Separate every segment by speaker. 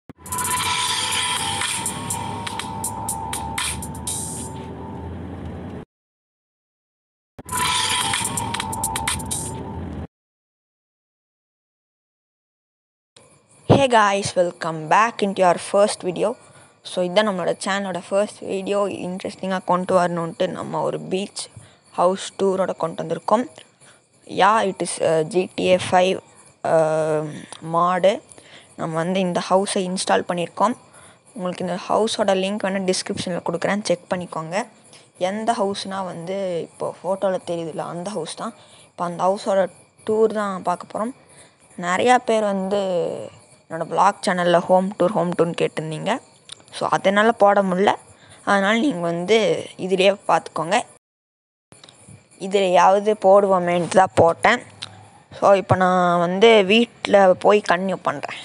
Speaker 1: Hey guys welcome back in your first video so இதுதான் நம்மளோட சேனலோட ஃபர்ஸ்ட் வீடியோ இன்ட்ரெஸ்டிங்காக கொண்டு வரணுன்ட்டு நம்ம ஒரு பீச் ஹவுஸ் டூரோட கொண்டு வந்திருக்கோம் yeah it is GTA five mod நம்ம வந்து இந்த ஹவுஸை இன்ஸ்டால் பண்ணியிருக்கோம் உங்களுக்கு இந்த ஹவுஸோட லிங்க் வேணால் டிஸ்கிரிப்ஷனில் கொடுக்குறேன் செக் பண்ணிக்கோங்க எந்த ஹவுஸ்னால் வந்து இப்போது ஃபோட்டோவில் தெரியுதுல்ல அந்த ஹவுஸ் தான் இப்போ அந்த ஹவுஸோட டூர் தான் பார்க்க போகிறோம் நிறையா பேர் வந்து என்னோடய ப்ளாக் சேனலில் ஹோம் டூர் ஹோம் டூர்னு கேட்டிருந்தீங்க ஸோ அதனால் போட முடில அதனால் நீங்கள் வந்து இதிலே பார்த்துக்கோங்க இதிலையாவது போடுவோமேன்ட்டு தான் போட்டேன் ஸோ இப்போ நான் வந்து வீட்டில் போய் கன்யூ பண்ணுறேன்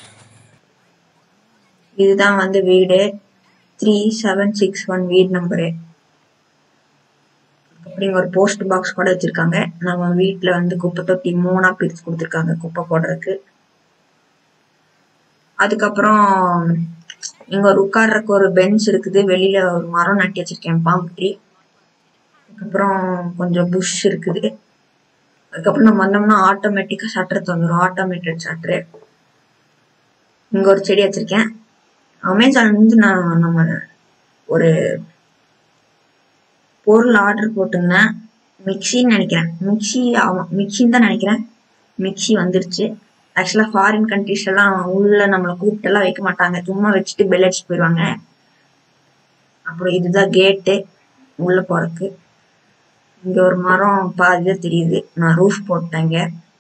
Speaker 1: இதுதான் வந்து வீடு த்ரீ செவன் சிக்ஸ் ஒன் வீடு நம்பரு அப்படிங்க ஒரு போஸ்ட் பாக்ஸ் கூட வச்சுருக்காங்க நம்ம வீட்டில் வந்து குப்பை தொட்டி மூணாக பிரித்து கொடுத்துருக்காங்க குப்பை போடுறதுக்கு அதுக்கப்புறம் இங்கே ஒரு உட்கார்றதுக்கு ஒரு பெஞ்ச் இருக்குது வெளியில் ஒரு மரம் நட்டி வச்சுருக்கேன் பாம்பு ட்ரீ அதுக்கப்புறம் கொஞ்சம் புஷ் இருக்குது அதுக்கப்புறம் நம்ம வந்தோம்னா ஆட்டோமேட்டிக்காக ஷட்டர் தந்துடும் ஆட்டோமேட்டட் ஷட்டரு இங்கே ஒரு செடி வச்சுருக்கேன் அமேசான் வந்து நான் நம்ம ஒரு பொருள் ஆர்டர் போட்டிருந்தேன் மிக்சின்னு நினைக்கிறேன் மிக்சி ஆமாம் மிக்சின்னு தான் நினைக்கிறேன் மிக்சி வந்துருச்சு ஆக்சுவலாக ஃபாரின் கண்ட்ரிஸ் எல்லாம் உள்ள நம்மளை கூப்பிட்டெல்லாம் வைக்க மாட்டாங்க சும்மா வச்சுட்டு பெல் அடிச்சுட்டு போயிடுவாங்க அப்புறம் இதுதான் கேட்டு உள்ளே போகிறதுக்கு இங்கே ஒரு மரம் பாதியாக தெரியுது நான் ரூஃப் போட்டேங்க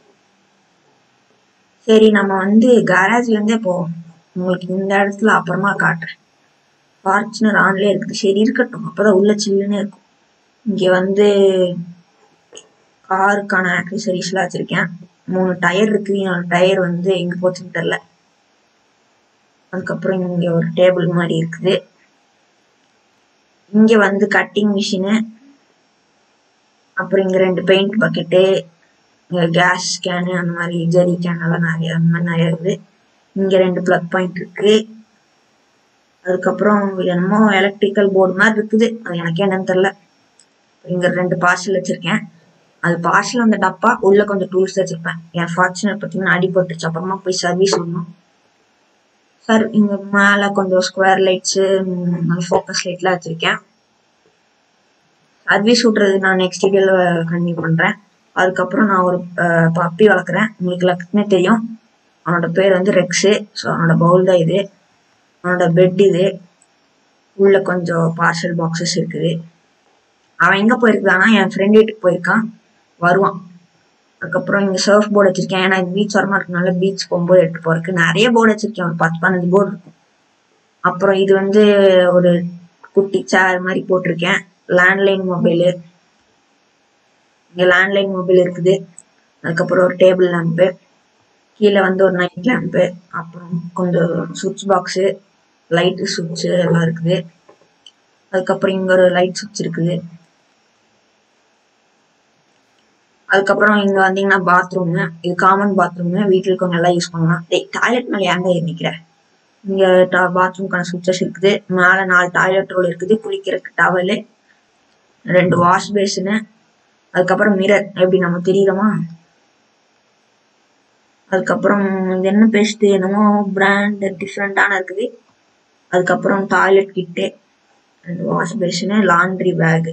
Speaker 1: சரி நம்ம வந்து கேரேஜ்லேருந்தே போவோம் உங்களுக்கு இந்த இடத்துல அப்புறமா காட்டுறேன் ஃபார்ச்சுனர் ஆன்லேயே இருக்குது சரி இருக்கட்டும் அப்போதான் உள்ள சில்லுன்னு இருக்கும் இங்கே வந்து காருக்கான ஆக்சசரிஸ்லாம் வச்சுருக்கேன் மூணு டயர் இருக்கு நாலு டயர் வந்து எங்கே போச்சுன்னு தெரில அதுக்கப்புறம் இங்கே ஒரு டேபிள் மாதிரி இருக்குது இங்கே வந்து கட்டிங் மிஷினு அப்புறம் இங்கே ரெண்டு பெயிண்ட் பக்கெட்டு இங்கே கேஸ் கேனு அந்த மாதிரி ஜெரி கேன் எல்லாம் நிறைய அந்த மாதிரி நிறைய இருக்குது இங்கே ரெண்டு ப்ளக் பாயிண்ட் இருக்குது அதுக்கப்புறம் என்னமோ எலக்ட்ரிக்கல் போர்டு மாதிரி இருக்குது அது எனக்கே என்னன்னு தெரில இங்கே ரெண்டு பார்சல் வச்சுருக்கேன் அது பார்சல் அந்த டப்பா உள்ள கொஞ்சம் டூல்ஸ் வச்சுருப்பேன் என் ஃபார்ச்சுனர் பார்த்தீங்கன்னா அடிபட்டுருச்சு அப்புறமா போய் சர்வீஸ் விடணும் சார் இங்கே மேலே கொஞ்சம் ஸ்கொயர் லைட்ஸு ஃபோக்கஸ் லைட்லாம் வச்சுருக்கேன் சர்வீஸ் விட்றது நான் நெக்ஸ்ட் வீடியோவில் கண்டினியூ பண்ணுறேன் அதுக்கப்புறம் நான் ஒரு பப்பி வளர்க்குறேன் உங்களுக்கு எல்லாத்துக்குமே தெரியும் அவனோட பேர் வந்து ரெக்ஸு ஸோ அவனோட பவுல் தான் இது அவனோட பெட் இது உள்ள கொஞ்சம் பார்சல் பாக்ஸஸ் இருக்குது அவன் எங்கே போயிருக்கானா என் ஃப்ரெண்ட் வீட்டுக்கு போயிருக்கான் வருவான் அதுக்கப்புறம் இங்கே சர்ஃப் போர்டு வச்சிருக்கேன் ஏன்னா இது பீச் வரமா இருக்கனால பீச் போகும்போது எடுத்து போறதுக்கு நிறைய போர்டு வச்சிருக்கேன் ஒரு பத்து பதினஞ்சு போர்டு இருக்கும் அப்புறம் இது வந்து ஒரு குட்டி சேர் மாதிரி போட்டிருக்கேன் லேண்ட்லைன் மொபைலு இங்கே லேண்ட்லைன் மொபைல் இருக்குது அதுக்கப்புறம் ஒரு டேபிள் லேம்ப்பு கீழே வந்து ஒரு நைட் லேம்ப்பு அப்புறம் கொஞ்சம் சுவிட்ச் பாக்ஸு லைட்டு சுவிட்சு எல்லாம் இருக்குது அதுக்கப்புறம் இங்கே ஒரு லைட் சுவிட்ச் இருக்குது அதுக்கப்புறம் இங்கே வந்தீங்கன்னா பாத்ரூமு இது காமன் பாத்ரூமு வீட்டில் இருக்கவங்க எல்லாம் யூஸ் பண்ணலாம் டேய் டாய்லெட் மேலே ஏங்க நிற்கிற இங்கே டா பாத்ரூம்க்கான சுவிச்சஸ் இருக்குது மேலே நாலு டாய்லெட் ரோல் இருக்குது குளிக்கிறதுக்கு டவலு ரெண்டு வாஷ் பேஷனு அதுக்கப்புறம் மிரர் எப்படி நம்ம தெரியுறோமா அதுக்கப்புறம் இது என்ன பேஸ்ட் என்னமோ பிராண்ட் டிஃப்ரெண்டான இருக்குது அதுக்கப்புறம் டாய்லெட் கிட்டு ரெண்டு வாஷ் பேஷனு லாண்ட்ரி பேகு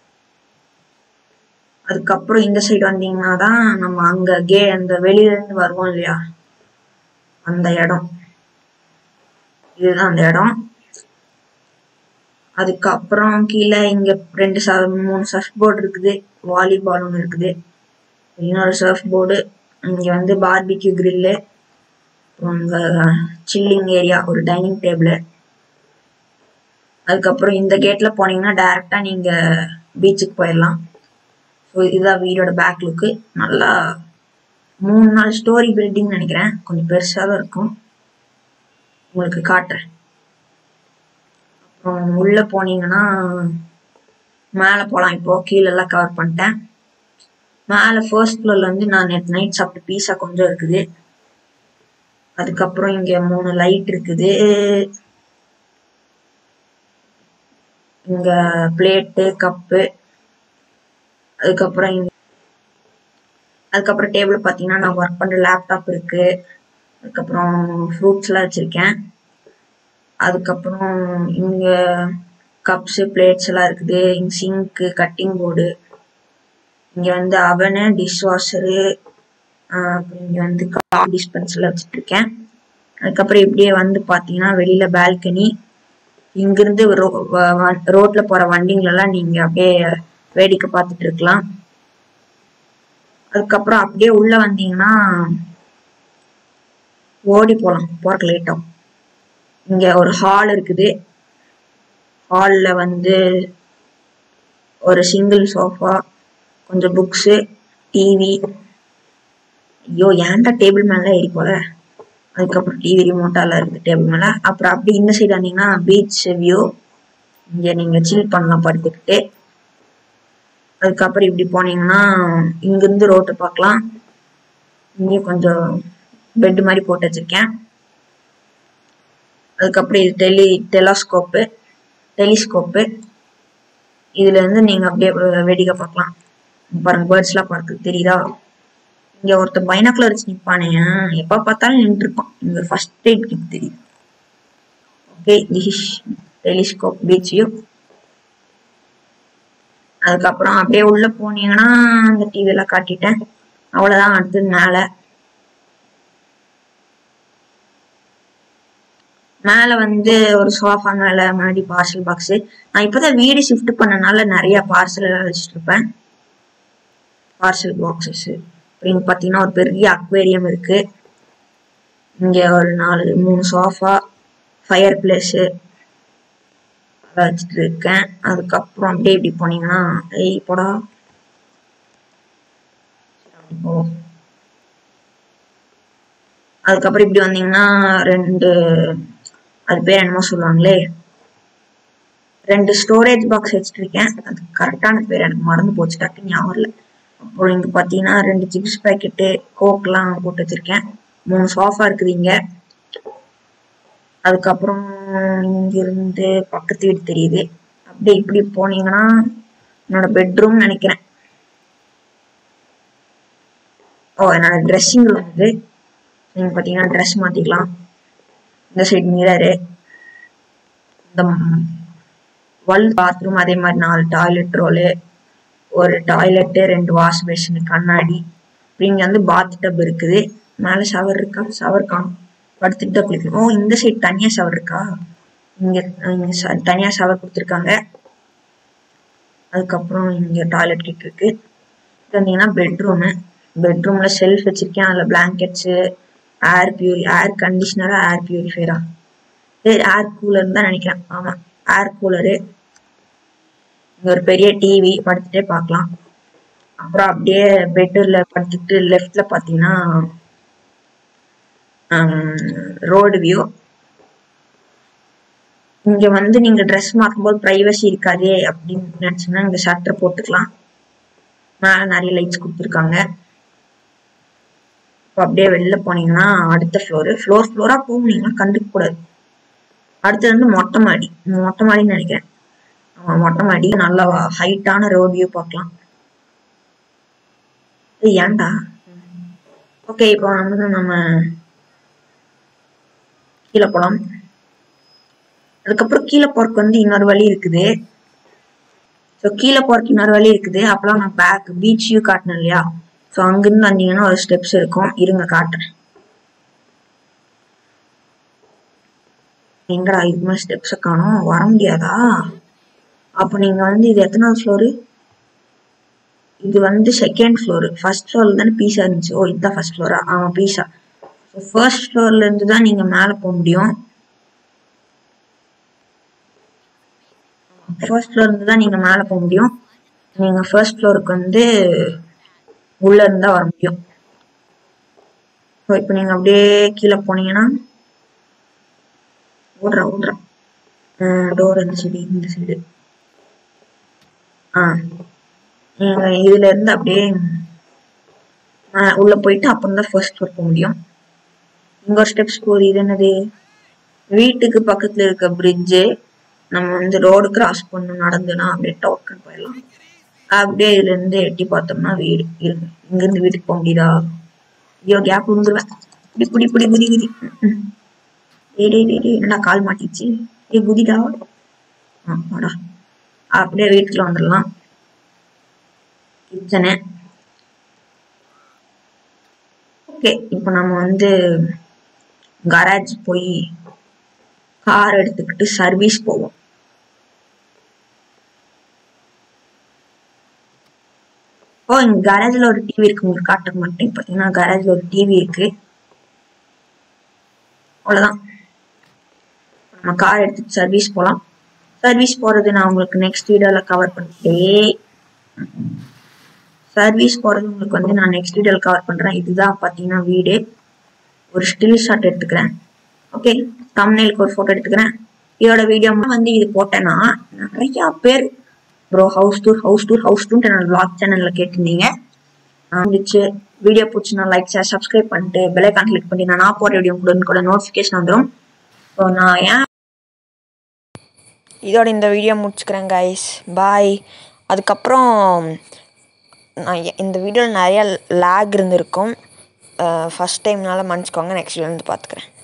Speaker 1: அதுக்கப்புறம் இந்த சைடு வந்தீங்கன்னா தான் நம்ம அங்க கே அந்த வெளியில இருந்து வருவோம் இல்லையா அந்த இடம் இதுதான் அந்த இடம் அதுக்கப்புறம் கீழே இங்க ரெண்டு ச மூணு சர்ஃப் போர்டு இருக்குது வாலிபால் ஒன்று இருக்குது இன்னொரு சர்ஃப் போர்டு இங்க வந்து பார்பிக்யூ கிரில்லு அப்புறம் இங்க சில்லிங் ஏரியா ஒரு டைனிங் டேபிள் அதுக்கப்புறம் இந்த கேட்ல போனீங்கன்னா டைரக்டா நீங்க பீச்சுக்கு போயிடலாம் ஸோ இதுதான் வீடோட பேக் லுக்கு நல்லா மூணு நாலு ஸ்டோரி பில்டிங் நினைக்கிறேன் கொஞ்சம் பெருசாக தான் இருக்கும் உங்களுக்கு காட்டுறேன் அப்புறம் உள்ளே போனீங்கன்னா மேலே போகலாம் இப்போ கீழெல்லாம் கவர் பண்ணிட்டேன் மேலே ஃபர்ஸ்ட் ஃப்ளோரில் வந்து நான் நேற்று நைட் சாப்பிட்ட பீஸா கொஞ்சம் இருக்குது அதுக்கப்புறம் இங்க மூணு லைட் இருக்குது இங்க பிளேட்டு கப்பு அதுக்கப்புறம் இங்க அதுக்கப்புறம் டேபிள் பார்த்தீங்கன்னா நான் ஒர்க் பண்ணுற லேப்டாப் இருக்கு அதுக்கப்புறம் ஃப்ரூட்ஸ்லாம் வச்சிருக்கேன் அதுக்கப்புறம் இங்க கப்ஸ் பிளேட்ஸ் எல்லாம் இருக்குது இங்க சிங்க்கு கட்டிங் போர்டு இங்க வந்து அவனு டிஷ் வாஷரு அப்புறம் இங்க வந்து கார் டிஸ்பென்சர்ல வச்சுட்டு இருக்கேன் அதுக்கப்புறம் இப்படியே வந்து பாத்தீங்கன்னா வெளியில பால்கனி இங்கிருந்து ரோ- வ- வ- ரோட்ல போற வண்டிங்கள எல்லாம் நீங்க அப்படியே வேடிக்கை பார்த்துட்டு இருக்கலாம் அதுக்கப்புறம் அப்படியே உள்ள வந்தீங்கன்னா ஓடி போலாம் போறக்கு லேட் ஆகும் இங்க ஒரு ஹால் இருக்குது ஹால்ல வந்து ஒரு சிங்கிள் சோஃபா கொஞ்சம் புக்ஸு டிவி ஐயோ ஏன்டா டேபிள் மேல ஏறி போற அதுக்கப்புறம் டிவி ரிமோட்டால இருக்கு டேபிள் மேல அப்புறம் அப்படி இந்த சைடு வந்தீங்கன்னா பீச் வியூ இங்க நீங்க சில் பண்ணலாம் படுத்துக்கிட்டு அதுக்கப்புறம் இப்படி போனீங்கன்னா இங்கிருந்து ரோட்டை பார்க்கலாம் இங்கேயும் கொஞ்சம் பெட் மாதிரி போட்டு வச்சிருக்கேன் அதுக்கப்புறம் இது டெலி டெலாஸ்கோப்பு டெலிஸ்கோப்பு இதுல இருந்து நீங்க அப்படியே வே- வேடிக்கை பார்க்கலாம் பாருங்க பேர்ட்ஸ் எல்லாம் பார்க்க தெரியுதா இங்க ஒருத்தன் பைனாக்குலர் வச்சு நிப்பானே எப்ப பார்த்தாலும் நின்று இருப்பான் இங்க ஃபர்ஸ்ட் எய்ட் கிட் தெரியுது okay this is telescope beach view அதுக்கப்புறம் அப்படியே உள்ள போனீங்கன்னா அந்த டிவி எல்லாம் காட்டிட்டேன் அவ்வளவுதான் அடுத்தது மேல மேல வந்து ஒரு சோஃபா மேல முன்னாடி பார்சல் பாக்ஸ் நான் இப்பதான் வீடு ஷிஃப்ட் பண்ணனால நிறைய பார்சல் எல்லாம் வச்சுட்டு இருப்பேன் பார்சல் பாக்ஸஸ் இங்க பாத்தீங்கன்னா ஒரு பெரிய அக்வேரியம் இருக்கு இங்க ஒரு நாலு மூணு சோஃபா ஃபயர் பிளேஸ் வச்சுட்டு இருக்கேன் அதுக்கப்புறம் அப்படியே இப்படி போனீங்கன்னா ஏய் போடா அப்படி போ. அதுக்கப்புறம் இப்படி வந்தீங்கன்னா ரெண்டு அது பேர் என்னமோ சொல்லுவாங்களே ரெண்டு ஸ்டோரேஜ் பாக்ஸ் வச்சிருக்கேன் அது கரெக்டான பேர் எனக்கு மறந்து போச்சு டக்குன்னு ஞாபகம் இல்லை அப்புறம் இங்க பாத்தீங்கன்னா ரெண்டு சிப்ஸ் பாக்கெட்டு கோக்லாம் போட்டு வச்சிருக்கேன் மூணு சோஃபா இருக்குது இங்க அதுக்கப்புறம் இங்க இருந்து பக்கத்து வீடு தெரியுது அப்படியே இப்படி போனீங்கன்னா என்னோட பெட்ரூம் நினைக்கிறேன் ஓ என்னோட ட்ரெஸ்ஸிங் ரூம் இது நீங்க பாத்தீங்கன்னா ட்ரெஸ் மாத்திக்கலாம் இந்த சைடு மிரரு இந்த வல் பாத்ரூம் அதே மாதிரி நாலு டாய்லெட் ரோலு ஒரு டாய்லெட்டு ரெண்டு வாஷ் பேஷன் கண்ணாடி அப்புறம் இங்க வந்து பாத் டப் இருக்குது மேல ஷவர் இருக்கா ஷவர் காணும் படுத்துட்டு தான் குளிக்கணும் ஓ இந்த சைடு தனியா ஷவர் இருக்கா இங்க இங்க ச- தனியா ஷவர் கொடுத்துருக்காங்க அதுக்கப்புறம் இங்க டாய்லெட் கிட் இருக்கு இது வந்தீங்கன்னா பெட்ரூமு பெட்ரூம்ல ஷெல்ஃப் வச்சிருக்கேன் அதுல பிளாங்கெட்ஸ் ஏர் பியூரி ஏர் கண்டிஷனரா ஏர் பியூரிஃபையரா ஏர் கூலர் தான் நினைக்கிறேன் ஆமா ஏர் கூலரு இங்க ஒரு பெரிய டிவி படுத்துட்டே பார்க்கலாம் அப்புறம் அப்படியே பெட்ல படுத்துட்டு லெஃப்ட்ல பாத்தீங்கன்னா ரோடு வியூ இங்க வந்து நீங்க ட்ரெஸ் மாத்தும்போது பிரைவசி இருக்காதே அப்படின்னு நினைச்சீங்கன்னா இங்க ஷட்டர் போட்டுக்கலாம் மேல நிறைய லைட்ஸ் கொடுத்துருக்காங்க இப்போ அப்படியே வெளில போனீங்கன்னா அடுத்த ஃப்ளோரு ஃப்ளோர் ஃப்ளோரா போனீங்கன்னா கண்டுக்க கூடாது அடுத்தது வந்து மொட்டை மாடி மொட்டை மாடின்னு நினைக்கிறேன் ஆமா மொட்டை மாடி நல்லா ஹைட்டான ரோட் வியூ பார்க்கலாம் ஏய், ஏன்டா ஓகே இப்போ வந்து நம்ம கீழே போலாம் அதுக்கப்புறம் கீழே போறதுக்கு வந்து இன்னொரு வழி இருக்குது ஸோ கீழே போறதுக்கு இன்னொரு வழி இருக்குது அப்பலாம் நான் பேக் பீச் வியூ காட்டினேன் இல்லையா ஸோ அங்கிருந்து வந்தீங்கன்னா ஒரு ஸ்டெப்ஸ் இருக்கும் இருங்க காட்டுறேன் எங்கடா இது மாதிரி ஸ்டெப்ஸை காணும் வர முடியாதா அப்போ நீங்க வந்து இது எத்தனாவது ஃப்ளோரு இது வந்து செகண்ட் ஃப்ளோர் ஃபர்ஸ்ட் ஃப்ளோர்ல தானே பீஸா இருந்துச்சு ஓ இதுதான் ஃபர்ஸ்ட் ஃப்ளோரா ஆமா பீஸா ஸோ ஃபர்ஸ்ட் ஃப்ளோர்ல இருந்து தான் நீங்க மேலே போக முடியும் ஃபர்ஸ்ட் ஃப்ளோர் இருந்து தான் நீங்க மேலே போக முடியும் நீங்க ஃபர்ஸ்ட் ஃப்ளோருக்கு வந்து உள்ள இருந்தா வர முடியும் ஸோ இப்போ நீங்க அப்படியே கீழே போனீங்கன்னா ஓடுறா ஓடுறா டோர் இந்த சைடு இந்த சைடு ஆ நீங்க இதுல இருந்து அப்படியே ஆ, உள்ள போயிட்டு அப்புறம் தான் ஃபர்ஸ்ட் ஃப்ளோர் போக முடியும் இங்க ஒரு ஸ்டெப்ஸ் போகுது இது என்னது வீட்டுக்கு பக்கத்துல இருக்க பிரிட்ஜு நம்ம வந்து ரோடு கிராஸ் பண்ணணும் நடந்துனா அப்படியே டோக்கன் போயிடலாம் அப்படியே இதுல இருந்து எட்டி பார்த்தோம்னா வீடு இருக்கு இங்க இருந்து வீட்டுக்கு போக முடியுதா ஐயோ கேப் விழுந்துருவேன் இப்படி புடி புடி குதி குதி ம், ம். டேய் டேய் டேய் டேய், என்னடா கால் மாட்டிச்சு ஏய் குதிடா ஆ வாடா அப்படியே வீட்டுக்குள்ள வந்துடலாம் கிச்சனு ஓகே இப்போ நம்ம வந்து கராஜ் போய் கார் எடுத்துக்கிட்டு சர்வீஸ் போவோம் ஓ இங்க கராஜ்ல ஒரு டிவி இருக்கு உங்களுக்கு காட்ட மாட்டேன் பாத்தீங்கன்னா கராஜ்ல ஒரு டிவி இருக்கு அவ்வளவுதான் நம்ம கார் எடுத்துட்டு சர்வீஸ் போலாம் சர்வீஸ் போறது நான் உங்களுக்கு நெக்ஸ்ட் வீடியோல கவர் பண்ணிட்டேன் சர்வீஸ் போறது உங்களுக்கு வந்து நான் நெக்ஸ்ட் வீடியோல கவர் பண்றேன் இதுதான் பாத்தீங்கன்னா வீடு ஒரு ஸ்டில் ஷாட் எடுத்துக்கிறேன் ஓகே தம்ப்நெயிலுக்கு ஒரு போட்டோ எடுத்துக்கிறேன் இதோட வீடியோ வந்து இது போட்டேன்னா நிறைய பேர் bro house tour house tour house tour என்னோட vlog சேனல்ல கேட்டிருந்தீங்க நான் முடிச்சு வீடியோ பிடிச்சினா லைக் ஷேர் சப்ஸ்கிரைப் பண்ணிட்டு பெல்லைக்கான் கிளிக் பண்ணி நான் போடுற வீடியோ கூட கூட நோட்டிஃபிகேஷன் வந்துடும் ஸோ நான் ஏன்
Speaker 2: இதோட இந்த வீடியோ முடிச்சுக்கிறேன் கைஸ் பாய் அதுக்கப்புறம் நான் எ- இந்த வீடியோவில் நிறைய லேக் இருந்திருக்கும் ஃபஸ்ட் டைம்னால மன்னிச்சுக்கோங்க நெக்ஸ்ட் வீடியோ வந்து பார்த்துக்கிறேன்